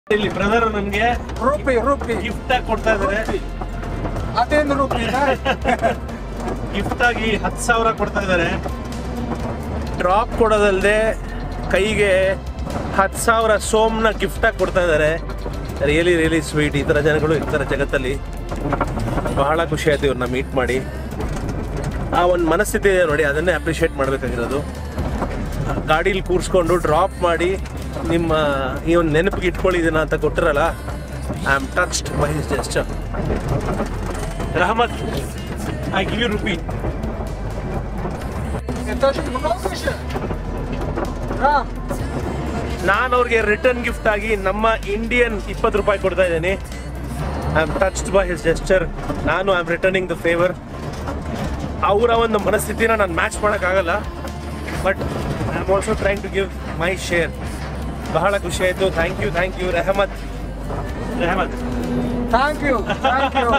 ಇಲ್ಲಿ ಬ್ರದರ್ ನನ್ಗೆ rupee rupee gift ಆಗಿ ಕೊಡ್ತಾ ಇದಾರೆ ಅದೇನು ರೂಪಿನ ಗಿಫ್ಟ್ ಆಗಿ ಹತ್ತು ಸಾವಿರ ಕೊಡ್ತಾ ಇದ್ದಾರೆ ಡ್ರಾಪ್ ಕೊಡೋದಲ್ಲದೆ ಕೈಗೆ ಹತ್ತು ಸಾವಿರ ಸೋಮ್ನ ಗಿಫ್ಟ್ ಆಗಿ ಕೊಡ್ತಾ ಇದ್ದಾರೆ ರಿಯಲಿ ರಿಯಲಿ ಸ್ವೀಟ್ ಈ ಥರ ಜನಗಳು ಇರ್ತಾರೆ ಜಗತ್ತಲ್ಲಿ ಬಹಳ ಖುಷಿ ಆಯ್ತು ಇವ್ರನ್ನ ಮೀಟ್ ಮಾಡಿ ಆ ಒಂದು ಮನಸ್ಥಿತಿ ಇದೆ ನೋಡಿ ಅದನ್ನೇ ಅಪ್ರಿಷಿಯೇಟ್ ಮಾಡಬೇಕಾಗಿರೋದು ಗಾಡೀಲಿ ಕೂರಿಸ್ಕೊಂಡು ಡ್ರಾಪ್ ಮಾಡಿ ನಿಮ್ಮ ಈ ಒಂದು ನೆನಪಿಗೆ ಇಟ್ಕೊಳ್ಳಿದ್ದೀನ ಅಂತ ಕೊಟ್ಟಿರಲ್ಲ I am touched by his gesture Rahmat I give you rupee ನಾನು ಅವ್ರಿಗೆ ರಿಟರ್ನ್ ಗಿಫ್ಟ್ ಆಗಿ ನಮ್ಮ ಇಂಡಿಯನ್ ಇಪ್ಪತ್ತು ರೂಪಾಯಿ ಕೊಡ್ತಾ ಇದ್ದೀನಿ I am touched by his gesture ನಾನು I am returning the favour ಅವರ ಒಂದು ಮನಸ್ಥಿತಿನ ನಾನು ಮ್ಯಾಚ್ ಮಾಡೋಕ್ಕಾಗಲ್ಲ but I am also trying to give my share ಬಹಳ ಖುಷಿ ಆಯಿತು thank you thank you Rehmat Rehmat thank you thank you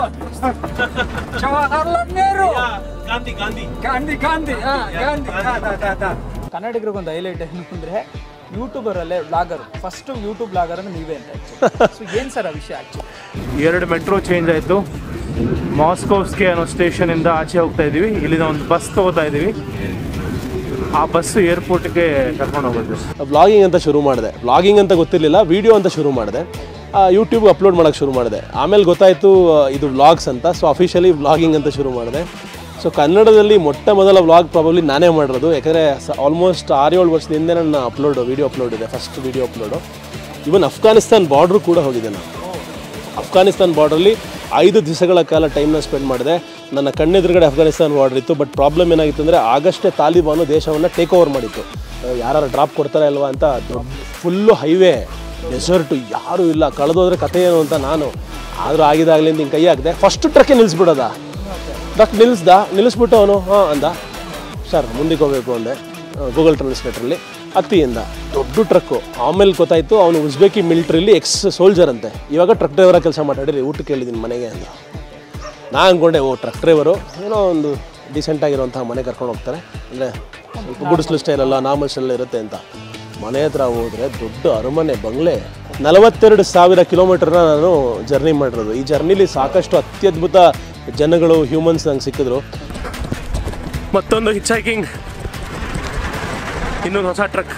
Jawaharlal Nehru Gandhi Gandhi Gandhi Gandhi ಹಾ ಗಾಂಧಿ ಹಾ, ಹಾ, ಹಾ, ಹಾ. ಕನ್ನಡಿಗರಿಗೊಂದು ಹೈಲೈಟ್ ಏನು ಅಂದರೆ ಯೂಟ್ಯೂಬರಲ್ಲೇ ವ್ಲಾಗರ್ ಫಸ್ಟ್ ಯೂಟ್ಯೂಬ್ ವ್ಲಾಗರ್ ಅಂದ್ರೆ ನೀವೇ ಅಂತ ಸೊ ಏನು ಸರ್ ಆ ವಿಷಯ ಆ್ಯಕ್ಚುಲಿ ಎರಡು ಮೆಟ್ರೋ ಚೇಂಜ್ ಆಯಿತು ಮಾಸ್ಕೋವ್ಸ್ಗೆ ಅನ್ನೋ ಸ್ಟೇಷನಿಂದ ಆಚೆ ಹೋಗ್ತಾ ಇದ್ದೀವಿ ಇಲ್ಲಿಂದ ಒಂದು ಬಸ್ ತಗೋತಾ ಇದ್ದೀವಿ ಆ ಬಸ್ ಏರ್ಪೋರ್ಟ್ಗೆ ಕರ್ಕೊಂಡು ಹೋಗುತ್ತೆ ವ್ಲಾಗಿಂಗ್ ಅಂತ ಶುರು ಮಾಡಿದೆ ವ್ಲಾಗಿಂಗ್ ಅಂತ ಗೊತ್ತಿರಲಿಲ್ಲ ವಿಡಿಯೋ ಅಂತ ಶುರು ಮಾಡಿದೆ ಯೂಟ್ಯೂಬ್ಗೆ ಅಪ್ಲೋಡ್ ಮಾಡೋಕ್ಕೆ ಶುರು ಮಾಡಿದೆ ಆಮೇಲೆ ಗೊತ್ತಾಯಿತು ಇದು ವ್ಲಾಗ್ಸ್ ಅಂತ ಸೊ ಅಫಿಷಿಯಲಿ ವ್ಲಾಗಿಂಗ್ ಅಂತ ಶುರು ಮಾಡಿದೆ ಸೊ ಕನ್ನಡದಲ್ಲಿ ಮೊಟ್ಟ ಮೊದಲ ವ್ಲಾಗ್ ಪ್ರಾಬಬ್ಲಿ ನಾನೇ ಮಾಡಿರೋದು ಯಾಕಂದರೆ ಆಲ್ಮೋಸ್ಟ್ ಆರು ಏಳು ವರ್ಷದ ಹಿಂದೆ ನನ್ನ ಅಪ್ಲೋಡ್ ವಿಡಿಯೋ ಅಪ್ಲೋಡ್ ಇದೆ first video upload even Afghanistan border ಕೂಡ ಹೋಗಿದೆ ನಾನು ಅಫ್ಘಾನಿಸ್ತಾನ್ ಬಾರ್ಡ್ರಲ್ಲಿ ಐದು ದಿವಸಗಳ ಕಾಲ ಟೈಮ್ನ ಸ್ಪೆಂಡ್ ಮಾಡಿದೆ ನನ್ನ ಕಣ್ಣೆದುರುಗಡೆ ಅಫ್ಘಾನಿಸ್ತಾನ್ ಬಾರ್ಡರ್ ಇತ್ತು ಬಟ್ ಪ್ರಾಬ್ಲಮ್ ಏನಾಗಿತ್ತು ಅಂದರೆ ಆಗಷ್ಟೇ ತಾಲಿಬಾನು ದೇಶವನ್ನು ಟೇಕ್ ಓವರ್ ಮಾಡಿತ್ತು ಯಾರು ಡ್ರಾಪ್ ಕೊಡ್ತಾರೆ ಅಲ್ವಾ ಅಂತ ಫುಲ್ಲು ಹೈವೇ ಡೆಸರ್ಟು ಯಾರೂ ಇಲ್ಲ ಕಳೆದೋದ್ರೆ ಕಥೆ ಏನು ಅಂತ ನಾನು ಆದರೂ ಆಗಿದಾಗಲಿಂದ ಹಿಂಗೆ ಕೈ ಹಾಕಿದೆ ಫಸ್ಟ್ ಟ್ರಕ್ಕೆ ನಿಲ್ಲಿಸ್ಬಿಡೋದ ಟ್ರಕ್ ನಿಲ್ಲಿಸ್ದ ನಿಲ್ಲಿಸ್ಬಿಟ್ಟು ಅವನು ಹಾಂ ಅಂದ ಸರ್ ಮುಂದಕ್ಕೆ ಹೋಗಬೇಕು ಅಂದೆ ಗೂಗಲ್ ಟ್ರಾನ್ಸ್ಲೇಟರಲ್ಲಿ ಹತ್ತಿಯಿಂದ ದೊಡ್ಡ ಟ್ರಕ್ಕು ಆಮೇಲೆ ಗೊತ್ತಾಯಿತು ಅವನು ಉಜ್ಬೇಕಿ ಮಿಲಿಟ್ರಿಲಿ ಎಕ್ಸ್ ಸೋಲ್ಜರ್ ಅಂತೆ ಇವಾಗ ಟ್ರಕ್ ಡ್ರೈವರ ಕೆಲಸ ಮಾತಾಡಿರಿ ಊಟಕ್ಕೆ ಕೇಳಿದ್ದೀನಿ ಮನೆಗೆ ಅಂದ ನಾ ಅಂದ್ಕೊಂಡೆ ಓ ಟ್ರಕ್ ಡ್ರೈವರು ಏನೋ ಒಂದು ಡಿಸೆಂಟ್ ಆಗಿರುವಂಥ ಮನೆ ಕರ್ಕೊಂಡು ಹೋಗ್ತಾರೆ ಅಂದರೆ ಸ್ವಲ್ಪ ಗುಡಿಸ್ಲು ಸ್ಟೈಲಲ್ಲ ನಾರ್ಮಲ್ ಸ್ಟೈಲ್ ಇರುತ್ತೆ ಅಂತ ಮನೆ ಹತ್ರ ಹೋದರೆ ದೊಡ್ಡ ಅರಮನೆ ಬಂಗ್ಲೆ ನಲವತ್ತೆರಡು ಸಾವಿರ ಕಿಲೋಮೀಟರ್ನ ನಾನು ಜರ್ನಿ ಮಾಡಿರೋದು ಈ ಜರ್ನಿಲಿ ಸಾಕಷ್ಟು ಅತ್ಯದ್ಭುತ ಜನಗಳು ಹ್ಯೂಮನ್ಸ್ ನಂಗೆ ಸಿಕ್ಕಿದ್ರು ಮತ್ತೊಂದು ಹಿಚ್ ಹೈಕಿಂಗ್ ಇನ್ನೊಂದು ಹೊಸ ಟ್ರಕ್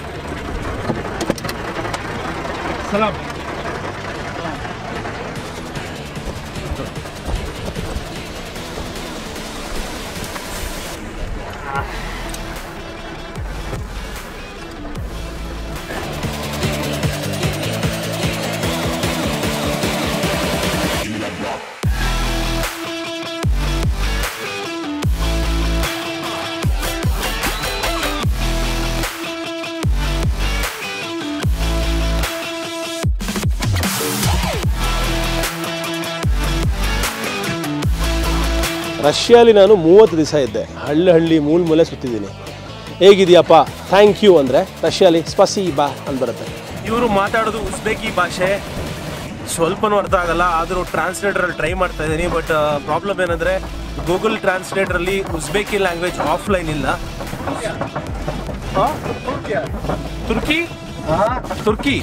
ಸಲಾಮ್ ರಷ್ಯಾಲಿ ನಾನು ಮೂವತ್ತು ದಿವಸ ಇದ್ದೆ ಹಳ್ಳಿ ಹಳ್ಳಿ ಮೂಲ ಮೂಲೆ ಸುತ್ತಿದ್ದೀನಿ ಹೇಗಿದೆಯಪ್ಪ ಥ್ಯಾಂಕ್ ಯು ಅಂದರೆ ರಷ್ಯಾಲಿ ಸ್ಪಸಿ ಬಾ ಅಂತ ಬರುತ್ತೆ ಇವರು ಮಾತಾಡೋದು ಉಜ್ಬೇಕಿ ಭಾಷೆ ಸ್ವಲ್ಪನೂ ಅರ್ಥ ಆಗಲ್ಲ ಆದರೂ ಟ್ರಾನ್ಸ್ಲೇಟರಲ್ಲಿ ಟ್ರೈ ಮಾಡ್ತಾ ಇದ್ದೀನಿ ಬಟ್ ಪ್ರಾಬ್ಲಮ್ ಏನಂದರೆ ಗೂಗಲ್ ಟ್ರಾನ್ಸ್ಲೇಟರಲ್ಲಿ ಉಜ್ಬೇಕಿ ಲ್ಯಾಂಗ್ವೇಜ್ ಆಫ್ಲೈನ್ ಇಲ್ಲ ತುರ್ಕಿ ತುರ್ಕಿ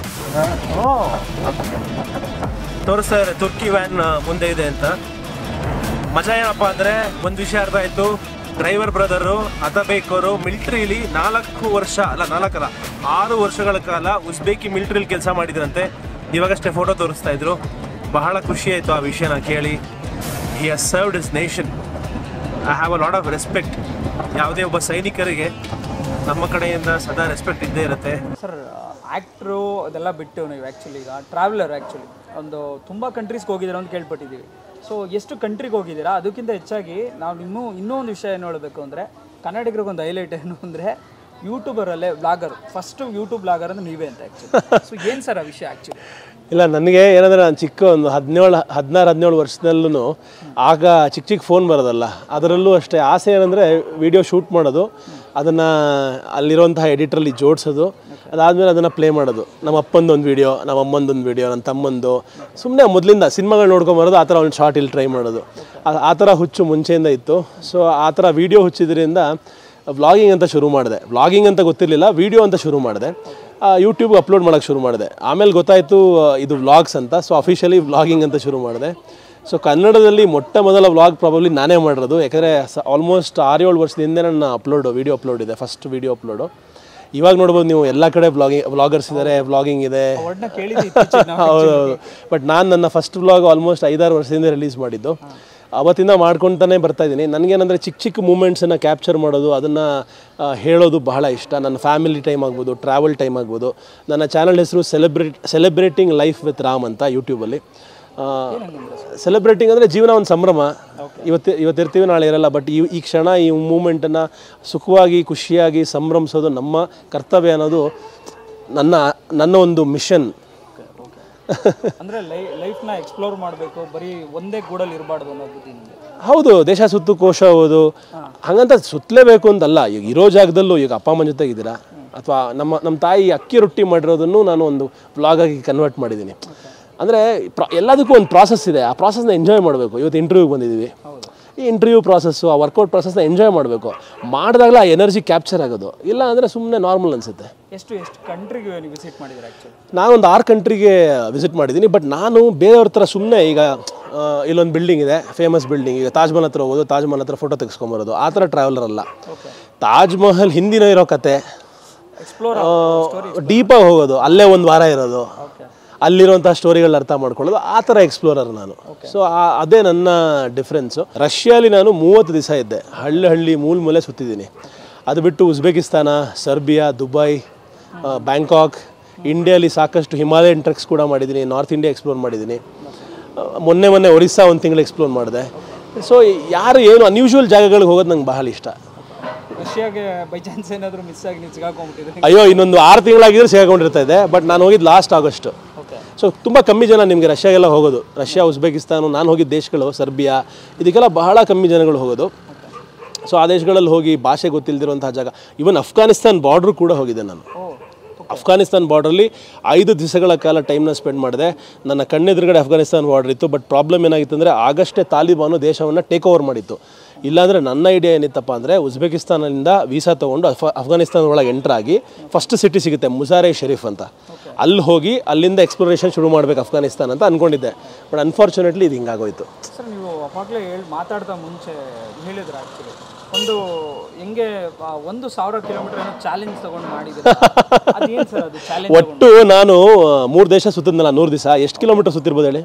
ತೋರಿಸ್ತಾರೆ ತುರ್ಕಿ ವ್ಯಾನ್ ಮುಂದೆ ಇದೆ ಅಂತ ಮಜಾ ಏನಪ್ಪ ಅಂದರೆ ಒಂದು ವಿಷಯ ಅರ್ಥ ಆಯಿತು ಡ್ರೈವರ್ ಬ್ರದರು ಅತಬೇಕ್ ಅವರು ಮಿಲಿಟ್ರಿಲಿ ನಾಲ್ಕು ವರ್ಷ ಅಲ್ಲ ನಾಲ್ಕಲ್ಲ ಆರು ವರ್ಷಗಳ ಕಾಲ ಉಜ್ಬೇಕಿ ಮಿಲಿಟ್ರಿಲಿ ಕೆಲಸ ಮಾಡಿದ್ರಂತೆ ಇವಾಗಷ್ಟೇ ಫೋಟೋ ತೋರಿಸ್ತಾ ಇದ್ರು ಬಹಳ ಖುಷಿ ಆಯಿತು ಆ ವಿಷಯನ ಕೇಳಿ he has served his nation I have a lot of respect ಯಾವುದೇ ಒಬ್ಬ ಸೈನಿಕರಿಗೆ ನಮ್ಮ ಕಡೆಯಿಂದ ಸದಾ ರೆಸ್ಪೆಕ್ಟ್ ಇದ್ದೇ ಇರುತ್ತೆ ಸರ್ ಆ್ಯಕ್ಟ್ರು ಅದೆಲ್ಲ ಬಿಟ್ಟು ನೀವು ಆ್ಯಕ್ಚುಲಿ ಈಗ ಟ್ರಾವೆಲರ್ ಆ್ಯಕ್ಚುಲಿ ಒಂದು ತುಂಬ ಕಂಟ್ರೀಸ್ಗೆ ಹೋಗಿದ್ದೀರಾ ಅಂತ ಕೇಳ್ಪಟ್ಟಿದ್ದೀವಿ ಸೊ ಎಷ್ಟು ಕಂಟ್ರಿಗೆ ಹೋಗಿದ್ದೀರಾ ಅದಕ್ಕಿಂತ ಹೆಚ್ಚಾಗಿ ನಾವು ಇನ್ನೂ ಇನ್ನೂ ಒಂದು ವಿಷಯ ಏನು ಹೇಳಬೇಕು ಅಂದರೆ ಕನ್ನಡಿಗರಿಗೊಂದು ಹೈಲೈಟ್ ಏನು ಅಂದರೆ ಯೂಟ್ಯೂಬರಲ್ಲೇ ವ್ಲಾಗರ್ ಫಸ್ಟ್ ಯೂಟ್ಯೂಬ್ ವ್ಲಾಗರ್ ಅಂದ್ರೆ ನೀವೇ ಅಂತ ಆ್ಯಕ್ಚುಲಿ ಸೊ ಏನು ಸರ್ ಆ ವಿಷಯ ಆ್ಯಕ್ಚುಲಿ ಇಲ್ಲ ನನಗೆ ಏನಂದರೆ ನಾನು ಚಿಕ್ಕ ಒಂದು ಹದಿನೇಳು ಹದಿನಾರು ಹದಿನೇಳು ವರ್ಷದಲ್ಲೂ ಆಗ ಚಿಕ್ಕ ಚಿಕ್ಕ ಫೋನ್ ಬರೋದಲ್ಲ ಅದರಲ್ಲೂ ಅಷ್ಟೇ ಆಸೆ ಏನಂದರೆ ವಿಡಿಯೋ ಶೂಟ್ ಮಾಡೋದು ಅದನ್ನು ಅಲ್ಲಿರುವಂತಹ ಎಡಿಟ್ರಲ್ಲಿ ಜೋಡಿಸೋದು ಅದಾದಮೇಲೆ ಅದನ್ನು ಪ್ಲೇ ಮಾಡೋದು ನಮ್ಮ ಅಪ್ಪಂದು ಒಂದು ವೀಡಿಯೋ ನಮ್ಮ ಅಮ್ಮಂದೊಂದು ವೀಡಿಯೋ ನನ್ನ ತಮ್ಮಂದು ಸುಮ್ಮನೆ ಮೊದಲಿಂದ ಸಿನಿಮಾಗಳು ನೋಡ್ಕೊಂಬರೋದು ಆ ಥರ ಒಂದು ಶಾರ್ಟ್ ಇಲ್ಲಿ ಟ್ರೈ ಮಾಡೋದು ಆ- ಆ ಥರ ಹುಚ್ಚು ಮುಂಚೆಯಿಂದ ಇತ್ತು ಸೊ ಆ ಥರ ವೀಡಿಯೋ ಹುಚ್ಚಿದ್ರಿಂದ ವ್ಲಾಗಿಂಗ್ ಅಂತ ಶುರು ಮಾಡಿದೆ ವ್ಲಾಗಿಂಗ್ ಅಂತ ಗೊತ್ತಿರಲಿಲ್ಲ ವಿಡಿಯೋ ಅಂತ ಶುರು ಮಾಡಿದೆ ಯೂಟ್ಯೂಬ್ಗೆ ಅಪ್ಲೋಡ್ ಮಾಡೋಕ್ಕೆ ಶುರು ಮಾಡಿದೆ ಆಮೇಲೆ ಗೊತ್ತಾಯಿತು ಇದು ವ್ಲಾಗ್ಸ್ ಅಂತ ಸೊ ಅಫಿಷಿಯಲಿ ವ್ಲಾಗಿಂಗ್ ಅಂತ ಶುರು ಮಾಡಿದೆ ಸೊ ಕನ್ನಡದಲ್ಲಿ ಮೊಟ್ಟ ಮೊದಲ ವ್ಲಾಗ್ ಪ್ರಾಬಬ್ಲಿ ನಾನೇ ಮಾಡಿರೋದು ಯಾಕಂದರೆ ಆಲ್ಮೋಸ್ಟ್ ಆರು ಏಳು ವರ್ಷದ ಹಿಂದೆ ನನ್ನ ಅಪ್ಲೋಡು ವೀಡಿಯೋ ಅಪ್ಲೋಡ್ ಇದೆ ಫಸ್ಟ್ ವೀಡಿಯೋ ಅಪ್ಲೋಡು ಇವಾಗ ನೋಡ್ಬೋದು ನೀವು ಎಲ್ಲ ಕಡೆ ವ್ಲಾಗಿಂಗ್ ವ್ಲಾಗರ್ಸ್ ಇದ್ದಾರೆ ವ್ಲಾಗಿಂಗ್ ಇದೆ ವರ್ಡ್ನ ಕೇಳಿದ್ದೆ ಇತ್ತೀಚೆಗೆ ನಾವು. ಹೌದೌದು ಬಟ್ ನಾನು ನನ್ನ ಫಸ್ಟ್ ವ್ಲಾಗ್ ಆಲ್ಮೋಸ್ಟ್ ಐದಾರು ವರ್ಷದಿಂದ ರಿಲೀಸ್ ಮಾಡಿದ್ದು ಅವತ್ತಿಂದ ಮಾಡ್ಕೊತಾನೆ ಬರ್ತಾ ಇದ್ದೀನಿ ನನಗೇನಂದರೆ ಚಿಕ್ಕ ಚಿಕ್ಕ ಮೂಮೆಂಟ್ಸನ್ನು ಕ್ಯಾಪ್ಚರ್ ಮಾಡೋದು ಅದನ್ನು ಹೇಳೋದು ಬಹಳ ಇಷ್ಟ ನನ್ನ ಫ್ಯಾಮಿಲಿ ಟೈಮ್ ಆಗ್ಬೋದು ಟ್ರಾವೆಲ್ ಟೈಮ್ ಆಗ್ಬೋದು ನನ್ನ ಚಾನಲ್ ಹೆಸರು celebrate celebrating life with Ram ಅಂತ ಯೂಟ್ಯೂಬಲ್ಲಿ ಸೆಲೆಬ್ರೇಟಿಂಗ್ ಅಂದರೆ ಜೀವನ ಒಂದು ಸಂಭ್ರಮ ಇವತ್ತು ಇವತ್ತಿರ್ತೀವಿ ನಾಳೆ ಇರಲ್ಲ ಬಟ್ ಈ ಈ ಕ್ಷಣ ಈ ಮೂಮೆಂಟನ್ನು ಸುಖವಾಗಿ ಖುಷಿಯಾಗಿ ಸಂಭ್ರಮಿಸೋದು ನಮ್ಮ ಕರ್ತವ್ಯ ಅನ್ನೋದು ನನ್ನ ನನ್ನ ಒಂದು ಮಿಷನ್ ಅಂದ್ರೆ ಲೈ ಲೈಫ್ನ ಎಕ್ಸ್ಪ್ಲೋರ್ ಮಾಡಬೇಕು ಬರೀ ಒಂದೇ ಗೂಡಲ್ಲಿ ಇರಬಾರ್ದು ಅನ್ನೋ ಬುದ್ಧಿ ನಿಮಗೆ ಹೌದು ದೇಶ ಸುತ್ತು ಕೋಶ ಓದು ಹಂಗಂತ ಸುತ್ತಲೇಬೇಕು ಅಂತಲ್ಲ ಈಗ ಇರೋ ಜಾಗದಲ್ಲೂ ಈಗ ಅಪ್ಪ ಅಮ್ಮನ ಜೊತೆಗಿದ್ದೀರಾ ಅಥವಾ ನಮ್ಮ ನಮ್ಮ ತಾಯಿ ಅಕ್ಕಿ ರೊಟ್ಟಿ ಮಾಡಿರೋದನ್ನು ನಾನು ಒಂದು ವ್ಲಾಗಾಗಿ ಕನ್ವರ್ಟ್ ಮಾಡಿದ್ದೀನಿ ಅಂದರೆ ಪ್ರ ಎಲ್ಲದಕ್ಕೂ ಒಂದು ಪ್ರಾಸೆಸ್ ಇದೆ ಆ ಪ್ರಾಸೆಸ್ನ ಎಂಜಾಯ್ ಮಾಡಬೇಕು ಇವತ್ತು ಇಂಟರ್ವ್ಯೂಗೆ ಬಂದಿದ್ದೀವಿ ಈ ಇಂಟರ್ವ್ಯೂ ಪ್ರಾಸೆಸ್ಸು ಆ ವರ್ಕೌಟ್ ಪ್ರಾಸೆಸ್ನ ಎಂಜಾಯ್ ಮಾಡಬೇಕು ಮಾಡಿದಾಗಲೇ ಆ ಎನರ್ಜಿ ಕ್ಯಾಪ್ಚರ್ ಆಗೋದು ಇಲ್ಲ ಅಂದರೆ ಸುಮ್ಮನೆ ನಾರ್ಮಲ್ ಅನಿಸುತ್ತೆ ಎಷ್ಟು ಎಷ್ಟು ಕಂಟ್ರಿಗೆ ನೀವು ವಿಸಿಟ್ ಮಾಡಿದ್ರೆ ಆ್ಯಕ್ಚುಲಿ ನಾನೊಂದು ಆರು ಕಂಟ್ರಿಗೆ ವಿಸಿಟ್ ಮಾಡಿದ್ದೀನಿ ಬಟ್ ನಾನು ಬೇರೆಯವ್ರ ಥರ ಸುಮ್ಮನೆ ಈಗ ಆ, ಇಲ್ಲೊಂದು ಬಿಲ್ಡಿಂಗ್ ಇದೆ ಫೇಮಸ್ ಬಿಲ್ಡಿಂಗ್ ಈಗ ತಾಜ್ ಮಹಲ್ ಹತ್ರ ಹೋಗೋದು ತಾಜ್ ಮಹಲ್ ಹತ್ರ ಫೋಟೋ ತೆಗೆಸ್ಕೊಂಬರೋದು ಆ ಥರ ಟ್ರಾವೆಲರ್ ಅಲ್ಲ ತಾಜ್ ಮಹಲ್ ಹಿಂದಿನ ಇರೋ ಕತೆ ಎಕ್ಸ್ಪ್ಲೋರ್ ಡೀಪಾಗಿ ಹೋಗೋದು ಅಲ್ಲೇ ಒಂದು ವಾರ ಇರೋದು ಅಲ್ಲಿರುವಂಥ ಸ್ಟೋರಿಗಳನ್ನ ಅರ್ಥ ಮಾಡ್ಕೊಳ್ಳೋದು ಆ ಥರ ಎಕ್ಸ್ಪ್ಲೋರರ್ ನಾನು ಸೊ ಅದೇ ನನ್ನ ಡಿಫ್ರೆನ್ಸು ರಷ್ಯಾಲಿ ನಾನು ಮೂವತ್ತು ದಿವಸ ಇದ್ದೆ ಹಳ್ಳಿ ಹಳ್ಳಿ ಮೂಲ ಮೂಲೆ ಸುತ್ತಿದ್ದೀನಿ ಅದು ಬಿಟ್ಟು ಉಜ್ಬೇಕಿಸ್ತಾನ ಸರ್ಬಿಯಾ ದುಬೈ ಆ, ಬ್ಯಾಂಕಾಕ್ ಇಂಡಿಯಾಲಿ ಸಾಕಷ್ಟು ಹಿಮಾಲಯನ್ ಟ್ರೆಕ್ಸ್ ಕೂಡ ಮಾಡಿದ್ದೀನಿ ನಾರ್ತ್ ಇಂಡಿಯಾ ಎಕ್ಸ್ಪ್ಲೋರ್ ಮಾಡಿದ್ದೀನಿ ಆ, ಮೊನ್ನೆ ಮೊನ್ನೆ ಒರಿಸ್ಸಾ ಒಂದು ತಿಂಗಳು ಎಕ್ಸ್ಪ್ಲೋರ್ ಮಾಡಿದೆ ಸೊ ಯಾರು ಏನು ಅನ್ಯೂಶುವಲ್ ಜಾಗಗಳಿಗೆ ಹೋಗೋದು ನಂಗೆ ಬಹಳ ಇಷ್ಟ ರಷ್ಯಾಗೆ ಬೈ ಚಾನ್ಸ್ ಏನಾದರೂ ಮಿಸ್ ಆಗಿ ನೀವು ಸಿಗಾಕೊಂಡ್ಬಿಟ್ಟಿದ್ರೆ ಅಯ್ಯೋ ಇನ್ನೊಂದು ಆರು ತಿಂಗಳಾಗಿದ್ರೆ ಸಿಗಾಕೊಂಡಿರ್ತಾ ಇದೆ ಬಟ್ ನಾನು ಹೋಗಿದ್ದು ಲಾಸ್ಟ್ ಆಗಸ್ಟ್ ಓಕೆ ಸೊ ತುಂಬ ಕಮ್ಮಿ ಜನ ನಿಮಗೆ ರಷ್ಯಾಗೆಲ್ಲ ಹೋಗೋದು ರಷ್ಯಾ ಉಜ್ಬೇಕಿಸ್ತಾನ ನಾನು ಹೋಗಿದ್ದ ದೇಶಗಳು ಸರ್ಬಿಯಾ ಇದಕ್ಕೆಲ್ಲ ಬಹಳ ಕಮ್ಮಿ ಜನಗಳು ಹೋಗೋದು ಸೊ ಆ ದೇಶಗಳಲ್ಲಿ ಹೋಗಿ ಭಾಷೆ ಗೊತ್ತಿಲ್ಲದಿರುವಂತಹ ಜಾಗ ಇವನ್ ಅಫ್ಘಾನಿಸ್ತಾನ್ ಬಾರ್ಡ್ರು ಕೂಡ ಹೋಗಿದ್ದೆ ನಾನು ಅಫ್ಘಾನಿಸ್ತಾನ್ ಬಾರ್ಡ್ರಲ್ಲಿ ಐದು ದಿವಸಗಳ ಕಾಲ ಟೈಮ್ನ ಸ್ಪೆಂಡ್ ಮಾಡಿದೆ ನನ್ನ ಕಣ್ಣೆದುರುಗಡೆ ಅಫ್ಘಾನಿಸ್ತಾನ್ ಬಾರ್ಡರ್ ಇತ್ತು ಬಟ್ ಪ್ರಾಬ್ಲಮ್ ಏನಾಗಿತ್ತು ಅಂದರೆ ಆಗಷ್ಟೇ ತಾಲಿಬಾನು ದೇಶವನ್ನು ಟೇಕ್ ಓವರ್ ಮಾಡಿತ್ತು ಇಲ್ಲಾಂದರೆ ನನ್ನ ಐಡಿಯಾ ಏನಿತ್ತಪ್ಪ ಅಂದರೆ ಉಜ್ಬೇಕಿಸ್ತಾನದಿಂದ ವೀಸಾ ತೊಗೊಂಡು ಅಫ್ ಅಫ್ಘಾನಿಸ್ತಾನ ಒಳಗೆ ಎಂಟ್ರ್ ಆಗಿ ಫಸ್ಟ್ ಸಿಟಿ ಸಿಗುತ್ತೆ ಮುಜಾರೆ ಶರೀಫ್ ಅಂತ ಅಲ್ಲಿ ಹೋಗಿ ಅಲ್ಲಿಂದ ಎಕ್ಸ್ಪ್ಲೋರೇಷನ್ ಶುರು ಮಾಡಬೇಕು ಅಫ್ಘಾನಿಸ್ತಾನ ಅಂತ ಅಂದ್ಕೊಂಡಿದ್ದೆ ಬಟ್ ಅನ್ಫಾರ್ಚುನೇಟ್ಲಿ ಇದು ಹಿಂಗಾಗೋಯ್ತು ಸರ್ ನೀವು ಅವಾಗಲೇ ಹೇಳಿ ಮಾತಾಡ್ತಾ ಮುಂಚೆ ಹೇಳಿದ್ರೆ ಆ್ಯಕ್ಚುಲಿ ಒಂದು ಹೆಂಗೆ ಆ, ಒಂದು ಸಾವಿರ ಕಿಲೋಮೀಟರ್ ಏನೋ ಚಾಲೆಂಜ್ ತಗೊಂಡು ಮಾಡಿದ್ರೆ ಅದೇನು ಸರ್ ಅದು ಚಾಲೆಂಜ್ ಒಟ್ಟು ನಾನು ಮೂರು ದೇಶ ಸುತ್ತಿದ್ನಲ್ಲ ನೂರು ದಿವಸ ಎಷ್ಟು ಕಿಲೋಮೀಟರ್ ಸುತ್ತಿರ್ಬೋದು ಹೇಳಿ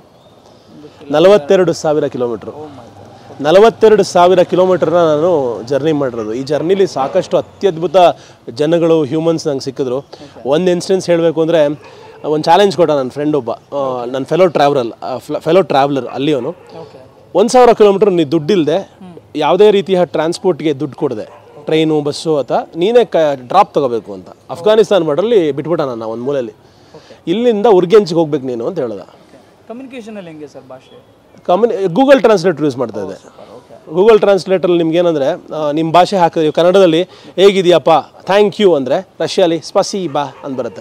ನಲವತ್ತೆರಡು ಸಾವಿರ ಕಿಲೋಮೀಟ್ರು ನಲವತ್ತೆರಡು ಸಾವಿರ ಕಿಲೋಮೀಟರ್ನ ನಾನು ಜರ್ನಿ ಮಾಡಿರೋದು ಈ ಜರ್ನಿಲಿ ಸಾಕಷ್ಟು ಅತ್ಯದ್ಭುತ ಜನಗಳು ಹ್ಯೂಮನ್ಸ್ ನಂಗೆ ಸಿಕ್ಕಿದ್ರು ಒಂದು ಇನ್ಸ್ಟೆನ್ಸ್ ಹೇಳಬೇಕು ಅಂದರೆ ಒಂದು ಚಾಲೆಂಜ್ ಕೊಟ್ಟ ನನ್ನ ಫ್ರೆಂಡ್ ಒಬ್ಬ ಆ, ನನ್ನ ಫೆಲೋ ಟ್ರಾವೆಲ್ ಫೆಲೋ ಟ್ರಾವೆಲರ್ ಅಲ್ಲಿಯವನು ಓಕೆ ಒಂದು ಸಾವಿರ ಕಿಲೋಮೀಟರ್ ನೀ ದುಡ್ಡಿಲ್ಲದೆ ಯಾವುದೇ ರೀತಿಯ ಟ್ರಾನ್ಸ್ಪೋರ್ಟ್ಗೆ ದುಡ್ಡು ಕೊಡದೆ ಟ್ರೈನು ಬಸ್ಸು ಅಥವಾ ನೀನೇ ಕ ಡ್ರಾಪ್ ತಗೋಬೇಕು ಅಂತ ಅಫ್ಘಾನಿಸ್ತಾನ್ ಬಾರ್ಡ್ರಲ್ಲಿ ಬಿಟ್ಬಿಟ್ಟ ನನ್ನ ಒಂದು ಮೂಲೆಯಲ್ಲಿ ಇಲ್ಲಿಂದ ಉರ್ಗೆಂಚ್ಗೆ ಹೋಗ್ಬೇಕು ನೀನು ಅಂತ ಹೇಳ್ದ ಕಮ್ಯುನಿಕೇಷನಲ್ಲಿ ಹೆಂಗೆ ಸರ್ ಭಾಷೆ ಕಮ್ಯುನಿ ಗೂಗಲ್ ಟ್ರಾನ್ಸ್ಲೇಟರ್ ಯೂಸ್ ಮಾಡ್ತಾ ಇದ್ದೆ ಗೂಗಲ್ ಟ್ರಾನ್ಸ್ಲೇಟರಲ್ಲಿ ನಿಮ್ಗೆ ಏನಂದರೆ ನಿಮ್ಮ ಭಾಷೆ ಹಾಕಿದ್ರೆ ಕನ್ನಡದಲ್ಲಿ ಹೇಗಿದೆಯಪ್ಪ ಥ್ಯಾಂಕ್ ಯು ಅಂದರೆ ರಷ್ಯಾಲಿ ಸ್ಪಸಿ ಬಾ ಅಂತ ಬರುತ್ತೆ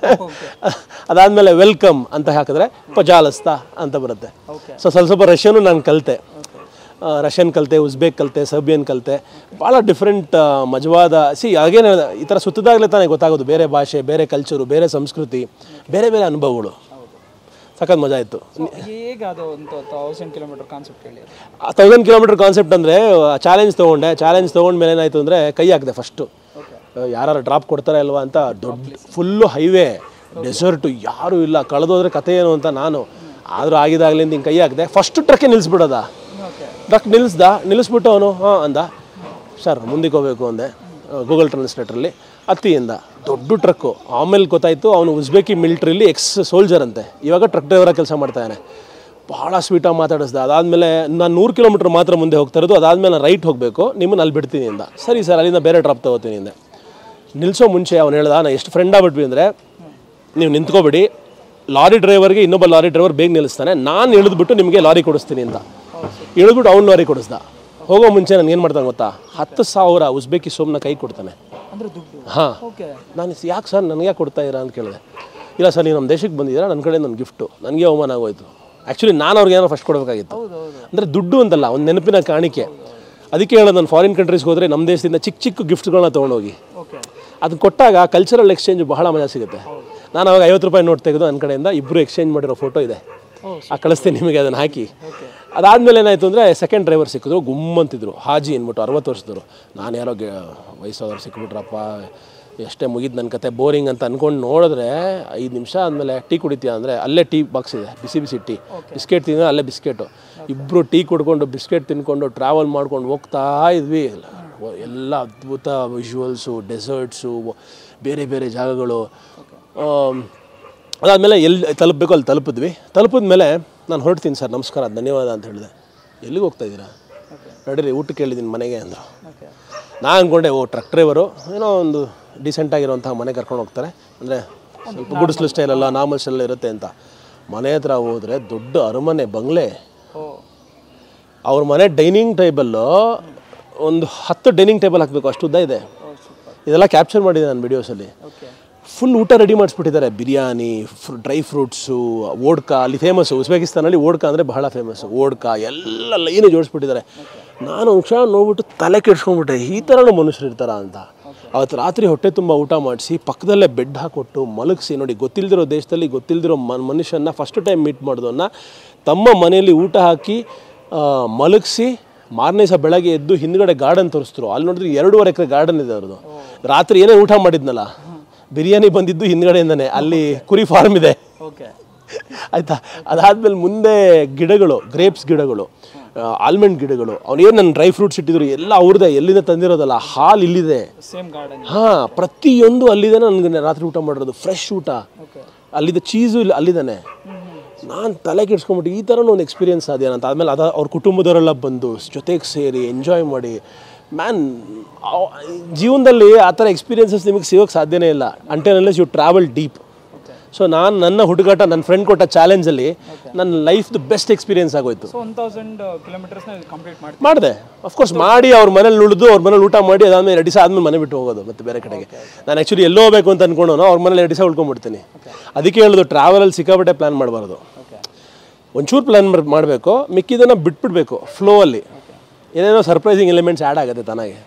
ಅದಾದಮೇಲೆ ವೆಲ್ಕಮ್ ಅಂತ ಹಾಕಿದ್ರೆ ಪಜಾಲಸ್ತಾ ಅಂತ ಬರುತ್ತೆ ಸೊ ಸ್ವಲ್ಪ ಸ್ವಲ್ಪ ರಷ್ಯನು ನಾನು ಕಲಿತೆ ರಷ್ಯನ್ ಕಲಿತೆ ಉಜ್ಬೇಕ್ ಕಲಿತೆ ಸರ್ಬಿಯನ್ ಕಲಿತೆ ಭಾಳ ಡಿಫ್ರೆಂಟ್ ಮಜವಾದ ಸಿ ಹಾಗೇನು ಈ ಥರ ಸುತ್ತದಾಗಲೇ ತಾನೇ ಗೊತ್ತಾಗೋದು ಬೇರೆ ಭಾಷೆ ಬೇರೆ ಕಲ್ಚರು ಬೇರೆ ಸಂಸ್ಕೃತಿ ಬೇರೆ ಬೇರೆ ಅನುಭವಗಳು ಸಖತ್ ಮಜಾ ಇತ್ತು ಹೇಗೆ ಅದು ಒಂದು ತೌಸಂಡ್ ಕಿಲೋಮೀಟರ್ ಕಾನ್ಸೆಪ್ಟ್ ಹೇಳಿ ತೌಸಂಡ್ ಕಿಲೋಮೀಟರ್ ಕಾನ್ಸೆಪ್ಟ್ ಅಂದರೆ ಚಾಲೆಂಜ್ ತೊಗೊಂಡೆ ಚಾಲೆಂಜ್ ತೊಗೊಂಡ್ಮೇಲೆ ಏನಾಯಿತು ಅಂದರೆ ಕೈ ಹಾಕಿದೆ ಫಸ್ಟು ಯಾರು ಡ್ರಾಪ್ ಕೊಡ್ತಾರೆ ಅಲ್ವಾ ಅಂತ ದೊಡ್ಡ ಫುಲ್ಲು ಹೈವೇ ಡೆಸರ್ಟು ಯಾರೂ ಇಲ್ಲ ಕಳೆದೋದ್ರೆ ಕತೆ ಏನು ಅಂತ ನಾನು ಆದರೂ ಆಗಿದಾಗಲಿಂದ ಹಿಂಗೆ ಕೈ ಹಾಕಿದೆ ಫಸ್ಟ್ ಟ್ರಕ್ಕೆ ನಿಲ್ಲಿಸ್ಬಿಡೋದ ಟ್ರಕ್ ನಿಲ್ಲಿಸ್ದ ನಿಲ್ಲಿಸ್ಬಿಟ್ಟು ಅವನು ಹಾಂ ಅಂದ ಸರ್ ಮುಂದಕ್ಕೆ ಹೋಗ್ಬೇಕು ಅಂದೆ ಗೂಗಲ್ ಟ್ರಾನ್ಸ್ಲೇಟ್ರಲ್ಲಿ ಹತ್ತಿಯಿಂದ ದೊಡ್ಡ ಟ್ರಕ್ಕು ಆಮೇಲೆ ಗೊತ್ತಾಯಿತು ಅವನು ಉಜ್ಬೇಕಿ ಮಿಲ್ಟ್ರಿಲಿ ಎಕ್ಸ್ ಸೋಲ್ಜರ್ ಅಂತೆ ಇವಾಗ ಟ್ರಕ್ ಡ್ರೈವರಾಗಿ ಕೆಲಸ ಮಾಡ್ತಾನೆ ಭಾಳ ಸ್ವೀಟಾಗಿ ಮಾತಾಡಿಸ್ದ ಅದಾದಮೇಲೆ ನಾನು ನೂರು ಕಿಲೋಮೀಟ್ರ್ ಮಾತ್ರ ಮುಂದೆ ಹೋಗ್ತಾ ಇರೋದು ಅದಾದಮೇಲೆ ನಾನು ರೈಟ್ ಹೋಗಬೇಕು ನಿಮ್ಮನ್ನು ಅಲ್ಲಿ ಬಿಡ್ತೀನಿ ಅಂದ ಸರಿ ಸರ್ ಅಲ್ಲಿಂದ ಬೇರೆ ಡ್ರಾಪ್ ತಗೋತೀನಿ ಅಂದೆ ನಿಲ್ಲಿಸೋ ಮುಂಚೆ ಅವ್ನು ಹೇಳ್ದ ನಾನು ಎಷ್ಟು ಫ್ರೆಂಡ್ ಆಗ್ಬಿಟ್ವಿ ಅಂದರೆ ನೀವು ನಿಂತ್ಕೋಬೇಡಿ ಲಾರಿ ಡ್ರೈವರ್ಗೆ ಇನ್ನೊಬ್ಬ ಲಾರಿ ಡ್ರೈವರ್ ಬೇಗ ನಿಲ್ಲಿಸ್ತಾನೆ ನಾನು ಇಳಿದ್ಬಿಟ್ಟು ನಿಮಗೆ ಲಾರಿ ಕೊಡಿಸ್ತೀನಿ ಅಂತ ಇಳಿದ್ಬಿಟ್ಟು ಅವ್ನು ಲಾರಿ ಕೊಡಿಸ್ದ ಹೋಗೋ ಮುಂಚೆ ನಾನು ಏನು ಮಾಡ್ತಾನೆ ಗೊತ್ತಾ ಹತ್ತು ಸಾವಿರ ಉಜ್ಬೇಕಿ ಸೋಮ್ನ ಕೈ ಕೊಡ್ತಾನೆ ಅಂದರೆ ದುಡ್ಡು ಹಾಂ ಓಕೆ ನಾನು ಯಾಕೆ ಸರ್ ನನಗೆ ಯಾಕೆ ಕೊಡ್ತಾ ಇರಾ ಅಂತ ಕೇಳಿದೆ ಇಲ್ಲ ಸರ್ ನೀವು ನಮ್ಮ ದೇಶಕ್ಕೆ ಬಂದಿದ್ದೀರಾ ನನ್ನ ಕಡೆ ನನ್ನ ಗಿಫ್ಟು ನನಗೆ ಅವಮಾನ ಆಗೋಯ್ತು ಆ್ಯಕ್ಚುಲಿ ನಾನು ಅವ್ರಿಗೆ ಏನೋ ಫಸ್ಟ್ ಕೊಡಬೇಕಾಗಿತ್ತು ಅಂದರೆ ದುಡ್ಡು ಅಂತಲ್ಲ ಒಂದು ನೆನಪಿನ ಕಾಣಿಕೆ ಅದಕ್ಕೆ ಹೇಳೋದು ನಾನು ಫಾರಿನ್ ಕಂಟ್ರೀಸ್ಗೆ ಹೋದರೆ ನಮ್ಮ ದೇಶದಿಂದ ಚಿಕ್ಕ ಚಿಕ್ಕ ಗಿಫ್ಟ್ಗಳನ್ನ ತೊಗೊಂಡೋಗಿ ಓಕೆ ಅದು ಕೊಟ್ಟಾಗ ಕಲ್ಚರಲ್ ಎಕ್ಸ್ಚೇಂಜ್ ಬಹಳ ಮಜಾ ಸಿಗುತ್ತೆ ನಾನು ಅವಾಗ ಐವತ್ತು ರೂಪಾಯಿ ನೋಟ್ ತೆಗೆದು ನನ್ನ ಕಡೆಯಿಂದ ಇಬ್ಬರು ಎಕ್ಸ್ಚೇಂಜ್ ಮಾಡಿರೋ ಫೋಟೋ ಇದೆ ಆ ಕಳಿಸ್ತೀನಿ ನಿಮಗೆ ಅದನ್ನು ಹಾಕಿ ಅದಾದಮೇಲೆ ಏನಾಯಿತು ಅಂದರೆ ಸೆಕೆಂಡ್ ಡ್ರೈವರ್ ಸಿಕ್ಕಿದ್ರು ಗುಮ್ಮಂತಿದ್ರು ಹಾಜಿ ಅಂದ್ಬಿಟ್ಟು ಅರವತ್ತು ವರ್ಷದವರು ನಾನು ಯಾರೋ ಗೆ ವಯಸ್ಸಾದವ್ರು ಸಿಕ್ಬಿಟ್ರಪ್ಪ ಎಷ್ಟೇ ಮುಗಿದು ನನ್ನ ಕತೆ ಬೋರಿಂಗ್ ಅಂತ ಅಂದ್ಕೊಂಡು ನೋಡಿದ್ರೆ ಐದು ನಿಮಿಷ ಆದಮೇಲೆ ಟೀ ಕುಡಿತೀಯ ಅಂದರೆ ಅಲ್ಲೇ ಟೀ ಬಾಕ್ಸ್ ಇದೆ ಬಿಸಿ ಬಿಸಿ ಟೀ ಬಿಸ್ಕೆಟ್ ತಿಂದರೆ ಅಲ್ಲೇ ಬಿಸ್ಕೆಟು ಇಬ್ಬರು ಟೀ ಕುಡ್ಕೊಂಡು ಬಿಸ್ಕೆಟ್ ತಿನ್ಕೊಂಡು ಟ್ರಾವೆಲ್ ಮಾಡ್ಕೊಂಡು ಹೋಗ್ತಾ ಇದ್ವಿ ಎಲ್ಲ ಅದ್ಭುತ ವಿಜುವಲ್ಸು ಡೆಸರ್ಟ್ಸು ಬೇರೆ ಬೇರೆ ಜಾಗಗಳು ಆಮ್, ಅದಾದಮೇಲೆ ಎಲ್ಲಿ ತಲುಪಬೇಕು ಅಲ್ಲಿ ತಲುಪಿದ್ವಿ ತಲುಪಿದ ಮೇಲೆ ನಾನು ಹೊರಡ್ತೀನಿ ಸರ್ ನಮಸ್ಕಾರ ಧನ್ಯವಾದ ಅಂತ ಹೇಳಿದೆ ಎಲ್ಲಿಗೆ ಹೋಗ್ತಾ ಇದ್ದೀರಾ ನಡೀರಿ ಊಟಕ್ಕೆ ಹೇಳಿದ್ದೀನಿ ಮನೆಗೆ ಅಂದರು ನಾನು ಅಂದ್ಕೊಂಡೆ ಓ ಟ್ರಕ್ ಡ್ರೈವರು ಏನೋ ಒಂದು ಡಿಸೆಂಟ್ ಆಗಿರುವಂಥ ಮನೆ ಕರ್ಕೊಂಡು ಹೋಗ್ತಾರೆ ಅಂದರೆ ಸ್ವಲ್ಪ ಗುಡಿಸ್ಲು ಸ್ಟೈಲಲ್ಲ ನಾರ್ಮಲ್ ಸ್ಟೈಲ್ ಇರುತ್ತೆ ಅಂತ ಮನೆ ಹತ್ರ ಹೋದರೆ ದೊಡ್ಡ ಅರಮನೆ ಬಂಗ್ಲೆ ಓ ಅವ್ರ ಮನೆ ಡೈನಿಂಗ್ ಟೇಬಲ್ಲು ಒಂದು ಹತ್ತು ಡೈನಿಂಗ್ ಟೇಬಲ್ ಹಾಕಬೇಕು ಅಷ್ಟು ಉದ್ದ ಇದೆ ಇದೆಲ್ಲ ಕ್ಯಾಪ್ಚರ್ ಮಾಡಿದೆ ನಾನು ವಿಡಿಯೋಸಲ್ಲಿ ಓಕೆ ಫುಲ್ ಊಟ ರೆಡಿ ಮಾಡಿಸ್ಬಿಟ್ಟಿದ್ದಾರೆ ಬಿರಿಯಾನಿ ಫ್ರೂ ಡ್ರೈ ಫ್ರೂಟ್ಸು ಓಡ್ಕಾ ಅಲ್ಲಿ ಫೇಮಸ್ಸು ಉಜ್ಬೇಕಿಸ್ತಾನಲ್ಲಿ ಓಡ್ಕಾ ಅಂದರೆ ಬಹಳ ಫೇಮಸ್ಸು ಓಡ್ಕಾ ಎಲ್ಲ ಲೈನು ಜೋಡಿಸ್ಬಿಟ್ಟಿದ್ದಾರೆ ನಾನು ಒಂದು ಕ್ಷಣ ನೋಡ್ಬಿಟ್ಟು ತಲೆ ಕೆಡ್ಸ್ಕೊಂಡ್ಬಿಟ್ಟೆ ಈ ಥರನೂ ಮನುಷ್ಯರು ಇರ್ತಾರ ಅಂತ ಅವತ್ತು ರಾತ್ರಿ ಹೊಟ್ಟೆ ತುಂಬ ಊಟ ಮಾಡಿಸಿ ಪಕ್ಕದಲ್ಲೇ ಬೆಡ್ ಹಾಕೊಟ್ಟು ಮಲಗಿಸಿ ನೋಡಿ ಗೊತ್ತಿಲ್ದಿರೋ ದೇಶದಲ್ಲಿ ಗೊತ್ತಿಲ್ದಿರೋ ಮ ಮನುಷ್ಯನ ಫಸ್ಟ್ ಟೈಮ್ ಮೀಟ್ ಮಾಡಿದವನ್ನ ತಮ್ಮ ಮನೆಯಲ್ಲಿ ಊಟ ಹಾಕಿ ಆ, ಮಲಗಿಸಿ ಮಾರನೇ ಸಹ ಬೆಳಗ್ಗೆ ಎದ್ದು ಹಿಂದ್ಗಡೆ ಗಾರ್ಡನ್ ತೋರಿಸಿದ್ರು ಅಲ್ಲಿ ನೋಡಿದ್ರೆ ಎರಡೂವರೆ ಎಕರೆ ಗಾರ್ಡನ್ ಇದೆ ಅವ್ರದ್ದು ರಾತ್ರಿ ಏನೇ ಊಟ ಮಾಡಿದ್ನಲ್ಲ ಬಿರಿಯಾನಿ ಬಂದಿದ್ದು ಹಿಂದ್ಗಡೆಯಿಂದನೇ ಅಲ್ಲಿ ಕುರಿ ಫಾರ್ಮ್ ಇದೆ ಓಕೆ ಆಯ್ತಾ ಅದಾದ್ಮೇಲೆ ಮುಂದೆ ಗಿಡಗಳು ಗ್ರೇಪ್ಸ್ ಗಿಡಗಳು ಆಲ್ಮಂಡ್ ಗಿಡಗಳು ಅವ್ನೇನು ನನ್ನ ಡ್ರೈ ಫ್ರೂಟ್ಸ್ ಇಟ್ಟಿದ್ರು ಎಲ್ಲ ಅವ್ರದ್ದೇ ಎಲ್ಲಿಂದ ತಂದಿರೋದಲ್ಲ ಹಾಲು ಇಲ್ಲಿದೆ ಸೇಮ್ ಗಾರ್ಡನ್ ಹಾಂ ಪ್ರತಿಯೊಂದು ಅಲ್ಲಿದೆ ನನಗೆ ರಾತ್ರಿ ಊಟ ಮಾಡಿರೋದು ಫ್ರೆಶ್ ಊಟ ಓಕೆ ಅಲ್ಲಿದ್ದ ಚೀಸು ಇಲ್ಲಿ ಅಲ್ಲಿದ್ದಾನೆ ನಾನು ತಲೆ ಕೆಡ್ಸ್ಕೊಂಬಿಟ್ಟು ಈ ಥರನೂ ಒಂದು ಎಕ್ಸ್ಪೀರಿಯನ್ಸ್ ಅದೇನಂತ ಆದಮೇಲೆ ಅದ ಅವ್ರ ಕುಟುಂಬದವರೆಲ್ಲ ಬಂದು ಜೊತೆಗೆ ಸೇರಿ ಎಂಜಾಯ್ ಮಾಡಿ ಮ್ಯಾನ್ ಜೀವನದಲ್ಲಿ ಆ ಥರ ಎಕ್ಸ್ಪೀರಿಯನ್ಸಸ್ ನಿಮಗೆ ಸಿಗೋಕ್ಕೆ ಸಾಧ್ಯನೇ ಇಲ್ಲ until unless you travel deep so ನಾನು ನನ್ನ ಹುಡುಗಾಟ ನನ್ನ ಫ್ರೆಂಡ್ ಕೊಟ್ಟ ಚಾಲೆಂಜಲ್ಲಿ ನನ್ನ ಲೈಫ್ದು ಬೆಸ್ಟ್ ಎಕ್ಸ್ಪೀರಿಯನ್ಸ್ ಆಗೋಯ್ತು ಸೊ ಒನ್ ತೌಸಂಡ್ ಕಿಲೋಮೀಟರ್ಸ್ನ ಕಂಪ್ಲೀಟ್ ಮಾಡ್ತೀವಿ ಮಾಡಿದೆ ಅಫ್ಕೋರ್ಸ್ ಮಾಡಿ ಅವ್ರ ಮನೇಲಿ ಉಳಿದು ಅವ್ರ ಮನೇಲಿ ಊಟ ಮಾಡಿ ಅದಾದ್ಮೇಲೆ ಎರಡು ದಿವಸ ಆದ್ಮೇಲೆ ಮನೆ ಬಿಟ್ಟು ಹೋಗೋದು ಮತ್ತೆ ಬೇರೆ ಕಡೆಗೆ ನಾನು ಆ್ಯಕ್ಚುಲಿ ಎಲ್ಲೋ ಹೋಗ್ಬೇಕು ಅಂತ ಅನ್ಕೊಂಡು ಅವ್ರ ಮನೇಲಿ ಎರಡು ದಿವಸ ಉಳ್ಕೊಂಡ್ಬಿಡ್ತೀನಿ ಅದಕ್ಕೆ ಹೇಳೋದು ಟ್ರಾವೆಲಲ್ಲಿ ಸಿಕ್ಕಾಪಟ್ಟೆ ಪ್ಲ್ಯಾನ್ ಮಾಡಬಾರ್ದು ಓಕೆ ಒಂಚೂರು ಪ್ಲ್ಯಾನ್ ಮಾಡಬೇಕು ಮಿಕ್ಕಿದ್ದನ್ನು ಬಿಟ್ಬಿಡ್ಬೇಕು ಫ್ಲೋ ಅಲ್ಲಿ ಏನೇನೋ ಸರ್ಪ್ರೈಸಿಂಗ್ ಎಲಿಮೆಂಟ್ಸ್ ಆ್ಯಡ್ ಆಗುತ್ತೆ ತನಗೆ